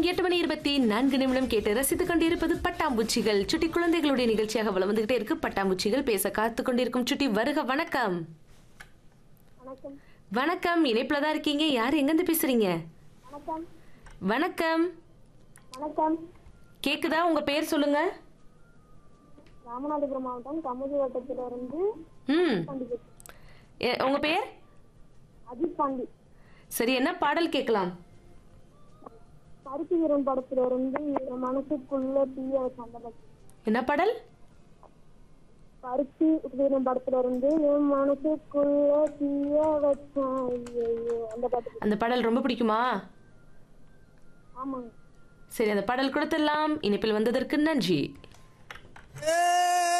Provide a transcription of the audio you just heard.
எட்டு மணி இருபத்தி நான்கு நிமிடம் கேட்டு ரசித்துக் கொண்டிருப்பது பட்டாம்பூச்சிகள் சுட்டி குழந்தைகளுடைய நிகழ்ச்சியாக வளம் வந்துகிட்டே இருக்கு பட்டாம்பூச்சிகள் பேச காத்து கொண்டிருக்கும் சுட்டி வருக வணக்கம் வணக்கம் வணக்கம் இணைப்புல தான் இருக்கீங்க யார் எங்கிருந்து பேசுறீங்க வணக்கம் வணக்கம் வணக்கம் கேக்குதா உங்க பேர் சொல்லுங்க ராமநாதபுரம் மாவட்டம் கமுதி வட்டத்திலிருந்து ம் பாண்டி பேசுறேன். எ- உங்க பேர் அஜித் பாண்டி சரி என்ன பாடல் கேட்கலாம் பருத்தி வீரன் படத்திலிருந்து என் மனசுக்குள்ள தீய சண்டை பத்தி என்ன பாடல் பருத்தி வீரன் படத்திலிருந்து என் மனசுக்குள்ள தீய வச்சான் ஐயையோ. அந்த பாட்டு அந்த பாடல் ரொம்ப பிடிக்குமா ஆமாங்க சரி அந்த பாடல் கொடுத்துடலாம் இனிப்பில் வந்ததற்கு நன்றி ஏ